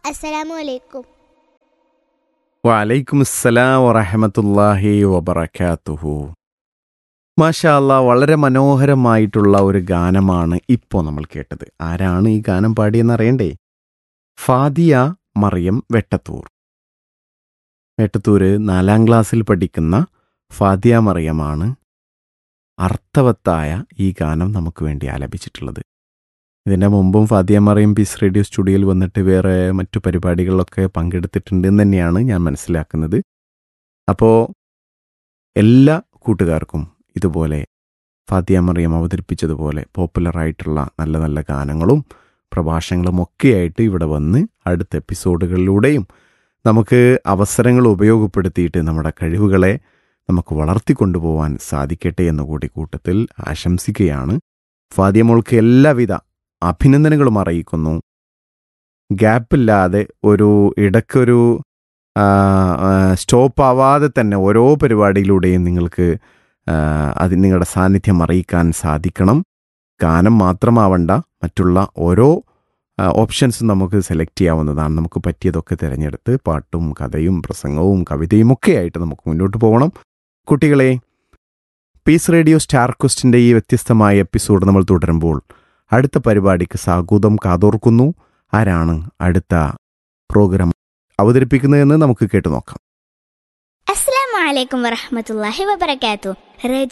അസ്സലാമു അലൈക്കും വലൈക്കും അസ്സലാം വറഹമത്തല്ലാഹി വബറക്കാത്തുഹു മാഷാ അല്ലാ വളരെ മനോഹരമായിട്ടുള്ള ഒരു ഗാനമാണ് ഇപ്പോൾ നമ്മൾ കേട്ടത് ആരാണ് ഈ ഗാനം പാടിയെന്ന് അറിയണ്ടേ ഫാദിയ മറിയം വെട്ടത്തൂർ വെട്ടത്തൂര് നാലാം ക്ലാസ്സിൽ പഠിക്കുന്ന ഫാദിയ മറിയമാണ് അർത്ഥവത്തായ ഈ ഗാനം നമുക്ക് വേണ്ടി ആലപിച്ചിട്ടുള്ളത് ഇതിൻ്റെ മുമ്പും ഫാദിയ മറിയം പീസ് റേഡിയോ സ്റ്റുഡിയോയിൽ വന്നിട്ട് വേറെ മറ്റു പരിപാടികളിലൊക്കെ പങ്കെടുത്തിട്ടുണ്ട് എന്ന് തന്നെയാണ് ഞാൻ മനസ്സിലാക്കുന്നത് അപ്പോൾ എല്ലാ കൂട്ടുകാർക്കും ഇതുപോലെ ഫാത്തിയ മറിയം അവതരിപ്പിച്ചതുപോലെ പോപ്പുലറായിട്ടുള്ള നല്ല നല്ല ഗാനങ്ങളും പ്രഭാഷണങ്ങളും ഒക്കെയായിട്ട് ഇവിടെ വന്ന് അടുത്ത എപ്പിസോഡുകളിലൂടെയും നമുക്ക് അവസരങ്ങൾ ഉപയോഗപ്പെടുത്തിയിട്ട് നമ്മുടെ കഴിവുകളെ നമുക്ക് വളർത്തിക്കൊണ്ടുപോകാൻ സാധിക്കട്ടെ എന്ന കൂടി കൂട്ടത്തിൽ ആശംസിക്കുകയാണ് ഫാദിയ മോൾക്ക് എല്ലാവിധ അഭിനന്ദനങ്ങളും അറിയിക്കുന്നു ഗ്യാപ്പില്ലാതെ ഒരു ഇടയ്ക്കൊരു സ്റ്റോപ്പ് ആവാതെ തന്നെ ഓരോ പരിപാടിയിലൂടെയും നിങ്ങൾക്ക് ആ, അത് നിങ്ങളുടെ സാന്നിധ്യം അറിയിക്കാൻ സാധിക്കണം ഗാനം മാത്രമാവണ്ട മറ്റുള്ള ഓരോ ഓപ്ഷൻസും നമുക്ക് സെലക്ട് ചെയ്യാവുന്നതാണ് നമുക്ക് പറ്റിയതൊക്കെ തിരഞ്ഞെടുത്ത് പാട്ടും കഥയും പ്രസംഗവും കവിതയും ഒക്കെ ആയിട്ട് നമുക്ക് മുന്നോട്ട് പോകണം കുട്ടികളെ പീസ് റേഡിയോ സ്റ്റാർ ക്വസ്റ്റിൻ്റെ ഈ വ്യത്യസ്തമായ എപ്പിസോഡ് നമ്മൾ തുടരുമ്പോൾ അടുത്ത പരിപാടിക്ക് സാഗൂതം കാതോർക്കുന്നു ആരാണ് അടുത്ത പ്രോഗ്രാം അവതരിപ്പിക്കുന്നതെന്ന് നമുക്ക് കേട്ടു നോക്കാം അസ്സലാമു അലൈക്കും വറഹ്മത്തുള്ളാഹി വബറകാതുഹു